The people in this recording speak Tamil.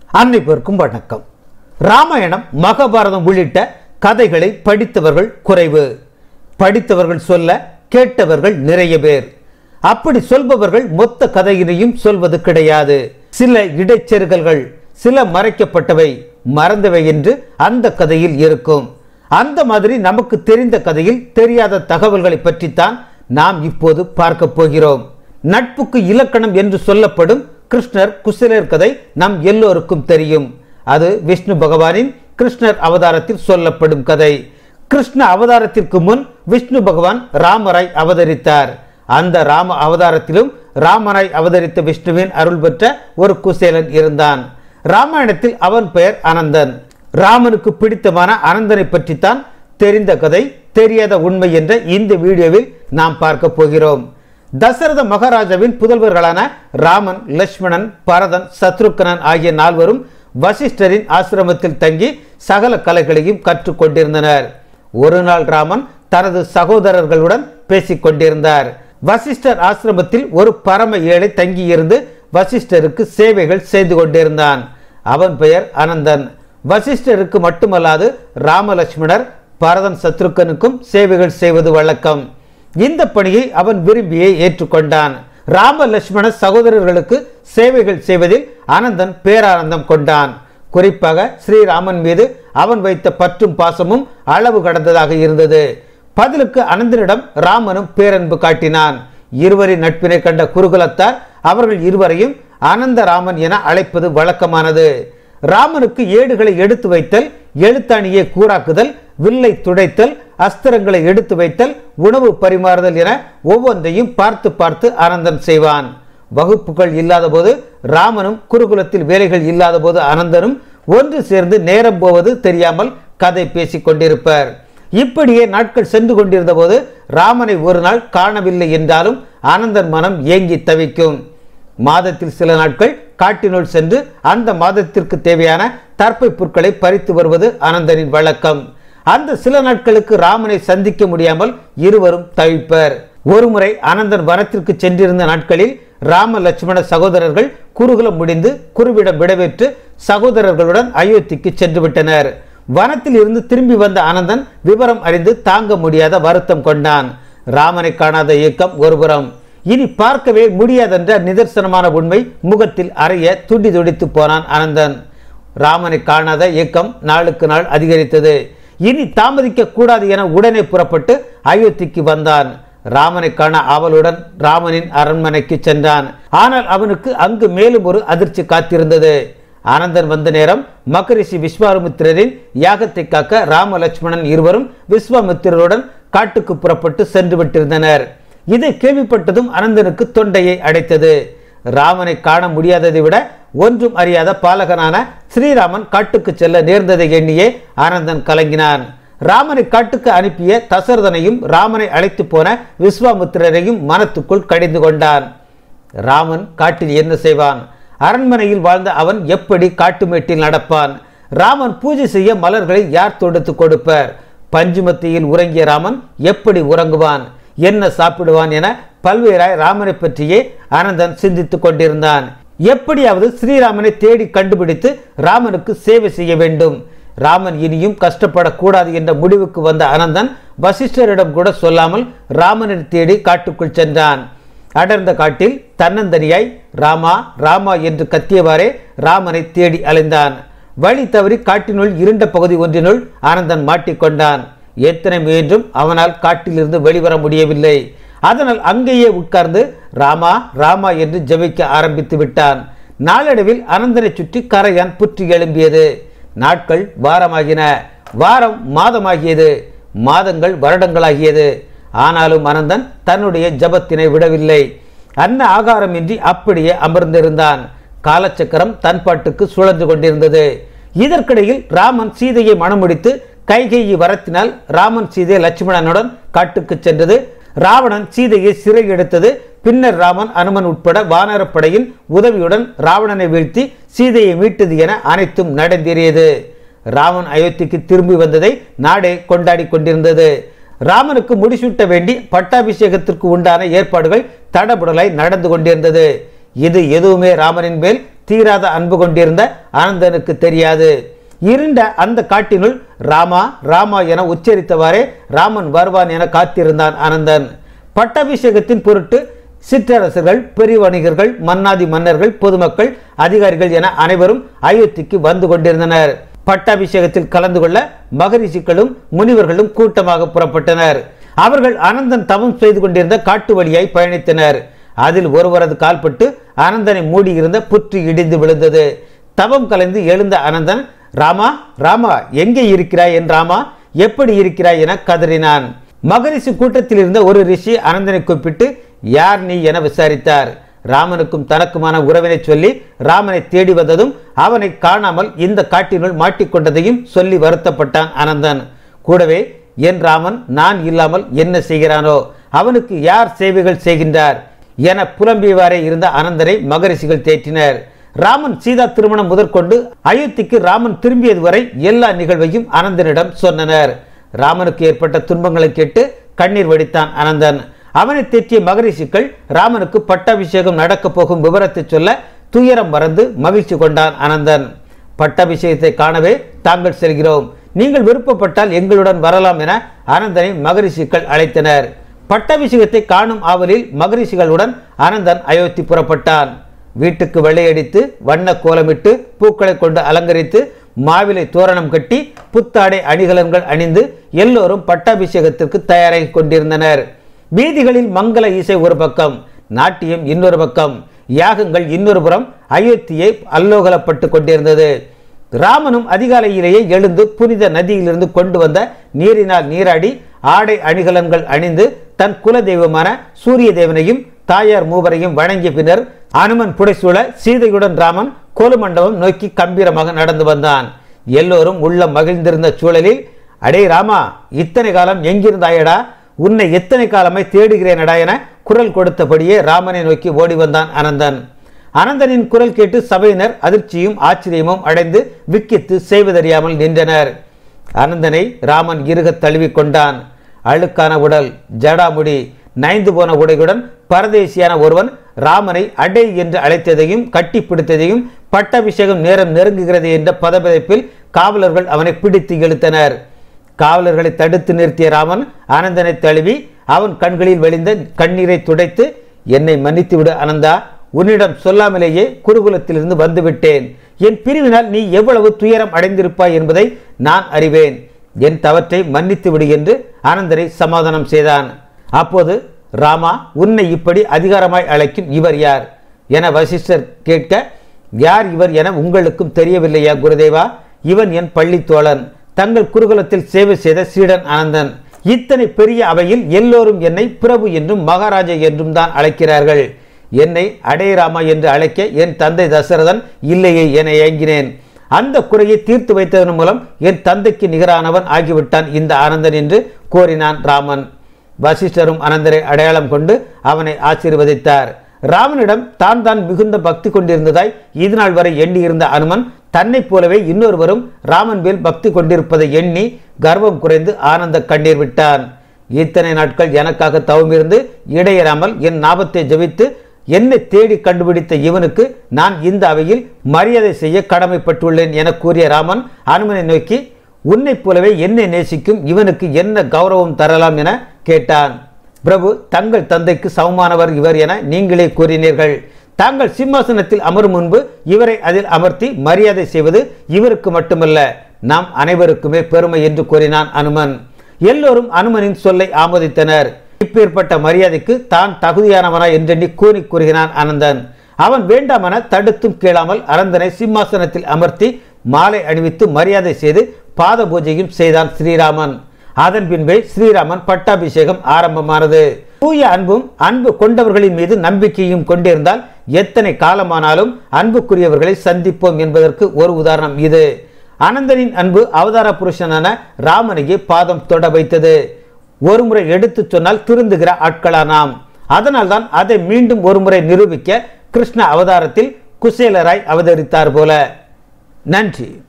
அனைவருக்கும் வணக்கம் ராமாயணம் மகாபாரதம் உள்ளிட்ட கதைகளை படித்தவர்கள் குறைவு படித்தவர்கள் சொல்ல கேட்டவர்கள் நிறைய பேர் அப்படி சொல்பவர்கள் மொத்த கதையினையும் சொல்வது கிடையாது சில இடைச்செருகல்கள் சில மறைக்கப்பட்டவை மறந்தவை என்று அந்த கதையில் இருக்கும் அந்த மாதிரி நமக்கு தெரிந்த கதையில் தெரியாத தகவல்களை பற்றித்தான் நாம் இப்போது பார்க்க போகிறோம் நட்புக்கு இலக்கணம் என்று சொல்லப்படும் கிருஷ்ணர் குசலர் கதை நம் எல்லோருக்கும் தெரியும் அது விஷ்ணு பகவானின் கிருஷ்ணர் அவதாரத்தில் சொல்லப்படும் கதை கிருஷ்ண அவதாரத்திற்கு முன் விஷ்ணு பகவான் ராமராய் அவதரித்தார் அந்த ராம அவதாரத்திலும் ராமராய் அவதரித்த விஷ்ணுவின் அருள் பெற்ற ஒரு குசேலன் இருந்தான் ராமாயணத்தில் அவன் பெயர் அனந்தன் ராமனுக்கு பிடித்தமான அனந்தனை பற்றித்தான் தெரிந்த கதை தெரியாத உண்மை என்ற இந்த வீடியோவில் நாம் பார்க்க போகிறோம் தசரத மகாராஜாவின் புதல்வர்களான ராமன் லட்சுமணன் பரதன் சத்ருக்கனன் ஆகிய நால்வரும் வசிஷ்டரின் ஆசிரமத்தில் தங்கி சகல கலைகளையும் கற்றுக்கொண்டிருந்தனர் ஒரு நாள் ராமன் தனது சகோதரர்களுடன் பேசிக் கொண்டிருந்தார் வசிஷ்டர் ஆசிரமத்தில் ஒரு பரம ஏழை தங்கியிருந்து வசிஷ்டருக்கு சேவைகள் செய்து கொண்டிருந்தான் அவன் பெயர் அனந்தன் வசிஷ்டருக்கு மட்டுமல்லாது ராமலட்சுமணர் பரதன் சத்ருக்கனுக்கும் சேவைகள் செய்வது வழக்கம் இந்த பணியை அவன் விரும்பியே ஏற்றுக்கொண்டான் ராம லட்சுமண சகோதரர்களுக்கு சேவைகள் செய்வதில் அனந்தன் பேரானந்தம் கொண்டான் குறிப்பாக ஸ்ரீராமன் மீது அவன் வைத்த பற்றும் பாசமும் அளவு கடந்ததாக இருந்தது பதிலுக்கு அனந்தனிடம் ராமனும் பேரன்பு காட்டினான் இருவரின் நட்பினை கண்ட குருகுலத்தார் அவர்கள் இருவரையும் அனந்த ராமன் என அழைப்பது வழக்கமானது ராமனுக்கு ஏடுகளை எடுத்து வைத்தல் எழுத்தாணியை கூறாக்குதல் வில்லை துடைத்தல் அஸ்திரங்களை எடுத்து வைத்தல் உணவு பரிமாறுதல் என ஒவ்வொன்றையும் பார்த்து பார்த்து அனந்தன் செய்வான் வகுப்புகள் இல்லாத போது ராமனும் குருகுலத்தில் வேலைகள் இல்லாத போது அனந்தனும் ஒன்று சேர்ந்து நேரம் போவது தெரியாமல் கதை பேசிக் கொண்டிருப்பர் இப்படியே நாட்கள் சென்று கொண்டிருந்த போது ராமனை ஒரு நாள் காணவில்லை என்றாலும் ஆனந்தன் மனம் ஏங்கி தவிக்கும் மாதத்தில் சில நாட்கள் காட்டினுள் சென்று அந்த மாதத்திற்கு தேவையான தற்பை புற்களை பறித்து வருவது அனந்தனின் வழக்கம் அந்த சில நாட்களுக்கு ராமனை சந்திக்க முடியாமல் இருவரும் தவிப்பர் ஒருமுறை அனந்தன் வனத்திற்கு சென்றிருந்த நாட்களில் ராம லட்சுமண சகோதரர்கள் குருகுலம் முடிந்து குருவிடம் விடைபெற்று சகோதரர்களுடன் அயோத்திக்கு சென்று விட்டனர் வனத்தில் இருந்து திரும்பி வந்த அனந்தன் விவரம் அறிந்து தாங்க முடியாத வருத்தம் கொண்டான் ராமனை காணாத இயக்கம் ஒருபுறம் இனி பார்க்கவே முடியாதென்ற நிதர்சனமான உண்மை முகத்தில் அறைய துடி துடித்து போனான் அனந்தன் ராமனை காணாத இயக்கம் நாளுக்கு நாள் அதிகரித்தது இனி தாமதிக்க கூடாது என உடனே புறப்பட்டு அயோத்திக்கு வந்தான் ராமனை காண ஆவலுடன் ராமனின் அரண்மனைக்கு சென்றான் ஆனால் அவனுக்கு அங்கு மேலும் ஒரு அதிர்ச்சி காத்திருந்தது ஆனந்தன் வந்த நேரம் மகரிஷி விஸ்வாமித்திரரின் யாகத்தை காக்க ராம லட்சுமணன் இருவரும் விஸ்வாமித்திரருடன் காட்டுக்கு புறப்பட்டு சென்று விட்டிருந்தனர் இதை கேள்விப்பட்டதும் அனந்தனுக்கு தொண்டையை அடைத்தது ராமனை காண முடியாததை விட ஒன்றும் அறியாத பாலகனான ஸ்ரீராமன் காட்டுக்கு செல்ல நேர்ந்ததை எண்ணியே ஆனந்தன் கலங்கினான் ராமனை காட்டுக்கு அனுப்பிய தசரதனையும் ராமனை அழைத்து போன விஸ்வாமுத்திரரையும் மனத்துக்குள் கடிந்து கொண்டான் ராமன் காட்டில் என்ன செய்வான் அரண்மனையில் வாழ்ந்த அவன் எப்படி காட்டுமேட்டில் நடப்பான் ராமன் பூஜை செய்ய மலர்களை யார் தொடுத்து கொடுப்பர் பஞ்சுமத்தியில் உறங்கிய ராமன் எப்படி உறங்குவான் என்ன சாப்பிடுவான் என பல்வேறாய் ராமனை பற்றியே அனந்தன் சிந்தித்துக் கொண்டிருந்தான் எப்படியாவது ஸ்ரீராமனை தேடி கண்டுபிடித்து ராமனுக்கு சேவை செய்ய வேண்டும் ராமன் இனியும் கஷ்டப்படக்கூடாது என்ற முடிவுக்கு வந்த அனந்தன் வசிஷ்டரிடம் கூட சொல்லாமல் ராமனை தேடி காட்டுக்குள் சென்றான் அடர்ந்த காட்டில் தன்னந்தனியாய் ராமா ராமா என்று கத்தியவாறே ராமனை தேடி அலைந்தான் வழி தவறி காட்டினுள் இருண்ட பகுதி ஒன்றினுள் ஆனந்தன் மாட்டிக்கொண்டான் எத்தனை முயன்றும் அவனால் காட்டிலிருந்து வெளிவர முடியவில்லை அதனால் அங்கேயே உட்கார்ந்து ராமா ராமா என்று ஜெபிக்க ஆரம்பித்து விட்டான் நாளடைவில் அனந்தனை சுற்றி கரையான் புற்றி எழும்பியது நாட்கள் வாரமாகின வாரம் மாதமாகியது மாதங்கள் வருடங்களாகியது ஆனாலும் அனந்தன் தன்னுடைய ஜபத்தினை விடவில்லை அன்ன ஆகாரமின்றி அப்படியே அமர்ந்திருந்தான் காலச்சக்கரம் தன் பாட்டுக்கு சுழன்று கொண்டிருந்தது இதற்கிடையில் ராமன் சீதையை மணமுடித்து கைகையை வரத்தினால் ராமன் சீதை லட்சுமணனுடன் காட்டுக்கு சென்றது ராவணன் சீதையை சிறை எடுத்தது பின்னர் ராமன் அனுமன் உட்பட வானரப்படையின் உதவியுடன் ராவணனை வீழ்த்தி சீதையை மீட்டது என அனைத்தும் நடந்தேறியது ராமன் அயோத்திக்கு திரும்பி வந்ததை நாடே கொண்டாடி கொண்டிருந்தது ராமனுக்கு முடிசூட்ட வேண்டி பட்டாபிஷேகத்திற்கு உண்டான ஏற்பாடுகள் தடபுடலாய் நடந்து கொண்டிருந்தது இது எதுவுமே ராமனின் மேல் தீராத அன்பு கொண்டிருந்த அனந்தனுக்கு தெரியாது இருண்ட அந்த காட்டினுள் ராமா ராமா என உச்சரித்தவாறே ராமன் வருவான் என காத்திருந்தான் அனந்தன் பட்டாபிஷேகத்தின் பொருட்டு சிற்றரசர்கள் பெரிய வணிகர்கள் மன்னாதி மன்னர்கள் பொதுமக்கள் அதிகாரிகள் என அனைவரும் அயோத்திக்கு வந்து கொண்டிருந்தனர் பட்டாபிஷேகத்தில் கலந்து கொள்ள மகரிஷிகளும் முனிவர்களும் கூட்டமாக புறப்பட்டனர் அவர்கள் அனந்தன் தவம் செய்து கொண்டிருந்த காட்டு வழியாய் பயணித்தனர் அதில் ஒருவரது கால்பட்டு அனந்தனை மூடியிருந்த புற்று இடிந்து விழுந்தது தவம் கலைந்து எழுந்த அனந்தன் ராமா ராமா எங்கே இருக்கிறாய் என் ராமா எப்படி இருக்கிறாய் என கதறினான் மகரிஷி கூட்டத்தில் இருந்த ஒரு ரிஷி அனந்தனை கூப்பிட்டு யார் நீ என விசாரித்தார் ராமனுக்கும் தனக்குமான உறவினை சொல்லி ராமனை தேடி வந்ததும் அவனை காணாமல் இந்த காட்டினுள் மாட்டிக்கொண்டதையும் சொல்லி வருத்தப்பட்டான் அனந்தன் கூடவே என் ராமன் நான் இல்லாமல் என்ன செய்கிறானோ அவனுக்கு யார் சேவைகள் செய்கின்றார் என புலம்பியவாறே இருந்த அனந்தரை மகரிஷிகள் தேற்றினர் ராமன் சீதா திருமணம் முதற்கொண்டு அயோத்திக்கு ராமன் திரும்பியது வரை எல்லா நிகழ்வையும் அனந்தனிடம் சொன்னனர் ராமனுக்கு ஏற்பட்ட துன்பங்களை கேட்டு கண்ணீர் வடித்தான் அனந்தன் அவனை தேற்றிய மகரிஷிகள் ராமனுக்கு பட்டாபிஷேகம் நடக்கப் போகும் விவரத்தை சொல்ல துயரம் மறந்து மகிழ்ச்சி கொண்டான் அனந்தன் பட்டாபிஷேகத்தை காணவே தாங்கள் செல்கிறோம் நீங்கள் விருப்பப்பட்டால் எங்களுடன் வரலாம் என அனந்தனை மகரிஷிகள் அழைத்தனர் பட்டாபிஷேகத்தை காணும் ஆவலில் மகரிஷிகளுடன் அனந்தன் அயோத்தி புறப்பட்டான் வீட்டுக்கு வெள்ளையடித்து வண்ண கோலமிட்டு பூக்களை கொண்டு அலங்கரித்து மாவிலை தோரணம் கட்டி புத்தாடை அணிகலன்கள் அணிந்து எல்லோரும் பட்டாபிஷேகத்திற்கு தயாராகி கொண்டிருந்தனர் வீதிகளில் மங்கள இசை ஒரு பக்கம் நாட்டியம் இன்னொரு பக்கம் யாகங்கள் இன்னொரு புறம் அயோத்தியை அல்லோகலப்பட்டு கொண்டிருந்தது ராமனும் அதிகாலையிலேயே எழுந்து புனித நதியிலிருந்து கொண்டு வந்த நீரினால் நீராடி ஆடை அணிகலன்கள் அணிந்து தன் குல தெய்வமான சூரிய தேவனையும் தாயார் மூவரையும் வணங்கிய பின்னர் அனுமன் புடைசூழ சீதையுடன் ராமன் கோலுமண்டபம் நோக்கி கம்பீரமாக நடந்து வந்தான் எல்லோரும் உள்ள மகிழ்ந்திருந்த சூழலில் அடே ராமா இத்தனை காலம் எங்கிருந்தாயடா உன்னை எத்தனை காலமாய் தேடுகிறேனடா என குரல் கொடுத்தபடியே ராமனை நோக்கி ஓடி வந்தான் அனந்தன் அனந்தனின் குரல் கேட்டு சபையினர் அதிர்ச்சியும் ஆச்சரியமும் அடைந்து விக்கித்து செய்வதறியாமல் நின்றனர் அனந்தனை ராமன் இருகத் தழுவிக் கொண்டான் அழுக்கான உடல் ஜடாமுடி நைந்து போன உடையுடன் பரதேசியான ஒருவன் ராமனை அடை என்று அழைத்ததையும் கட்டி பிடித்ததையும் பட்டாபிஷேகம் நேரம் நெருங்குகிறது என்ற பதபதைப்பில் காவலர்கள் அவனை பிடித்து இழுத்தனர் காவலர்களை தடுத்து நிறுத்திய ராமன் ஆனந்தனை தழுவி அவன் கண்களில் வழிந்த கண்ணீரை துடைத்து என்னை மன்னித்து விடு அனந்தா உன்னிடம் சொல்லாமலேயே குருகுலத்திலிருந்து வந்துவிட்டேன் என் பிரிவினால் நீ எவ்வளவு துயரம் அடைந்திருப்பாய் என்பதை நான் அறிவேன் என் தவற்றை மன்னித்து விடு என்று ஆனந்தரை சமாதானம் செய்தான் அப்போது ராமா உன்னை இப்படி அதிகாரமாய் அழைக்கும் இவர் யார் என வசிஷ்டர் கேட்க யார் இவர் என உங்களுக்கும் தெரியவில்லையா குருதேவா இவன் என் பள்ளி தோழன் தங்கள் குருகுலத்தில் சேவை செய்த சீடன் அனந்தன் இத்தனை பெரிய அவையில் எல்லோரும் என்னை பிரபு என்றும் மகாராஜா என்றும் தான் அழைக்கிறார்கள் என்னை அடையராமா என்று அழைக்க என் தந்தை தசரதன் இல்லையே என ஏங்கினேன் அந்த குறையை தீர்த்து வைத்ததன் மூலம் என் தந்தைக்கு நிகரானவன் ஆகிவிட்டான் இந்த ஆனந்தன் என்று கோரினான் ராமன் வசிஷ்டரும் அனந்தரை அடையாளம் கொண்டு அவனை ஆசீர்வதித்தார் ராமனிடம் தான் தான் மிகுந்த பக்தி கொண்டிருந்ததாய் இதுநாள் வரை எண்ணியிருந்த அனுமன் தன்னைப் போலவே இன்னொருவரும் ராமன் மேல் பக்தி கொண்டிருப்பதை எண்ணி கர்வம் குறைந்து ஆனந்த கண்ணீர் விட்டான் இத்தனை நாட்கள் எனக்காக தவமிருந்து இடையறாமல் என் நாபத்தை ஜெபித்து என்னை தேடி கண்டுபிடித்த இவனுக்கு நான் இந்த அவையில் மரியாதை செய்ய கடமைப்பட்டுள்ளேன் என கூறிய ராமன் அனுமனை நோக்கி உன்னைப் போலவே என்னை நேசிக்கும் இவனுக்கு என்ன கௌரவம் தரலாம் என கேட்டான் பிரபு தங்கள் தந்தைக்கு சமமானவர் இவர் என நீங்களே கூறினீர்கள் தாங்கள் சிம்மாசனத்தில் அமரும் முன்பு இவரை அதில் அமர்த்தி மரியாதை செய்வது இவருக்கு மட்டுமல்ல நாம் அனைவருக்குமே பெருமை என்று கூறினான் அனுமன் எல்லோரும் அனுமனின் சொல்லை ஆமோதித்தனர் இப்பேற்பட்ட மரியாதைக்கு தான் தகுதியானவனா என்றெண்ணி கூறி கூறுகிறான் அனந்தன் அவன் வேண்டாமென தடுத்தும் கேளாமல் அனந்தனை சிம்மாசனத்தில் அமர்த்தி மாலை அணிவித்து மரியாதை செய்து பாத பூஜையும் செய்தான் ஸ்ரீராமன் அதன் பின்பே ஸ்ரீராமன் பட்டாபிஷேகம் ஆரம்பமானது தூய அன்பும் அன்பு கொண்டவர்களின் மீது நம்பிக்கையும் கொண்டிருந்தால் எத்தனை காலமானாலும் அன்புக்குரியவர்களை சந்திப்போம் என்பதற்கு ஒரு உதாரணம் இது அனந்தனின் அன்பு அவதார புருஷனான ராமனையே பாதம் தொட வைத்தது ஒருமுறை எடுத்துச் சொன்னால் திருந்துகிற ஆட்களா நாம் அதனால்தான் அதை மீண்டும் ஒருமுறை நிரூபிக்க கிருஷ்ண அவதாரத்தில் குசேலராய் அவதரித்தார் போல நன்றி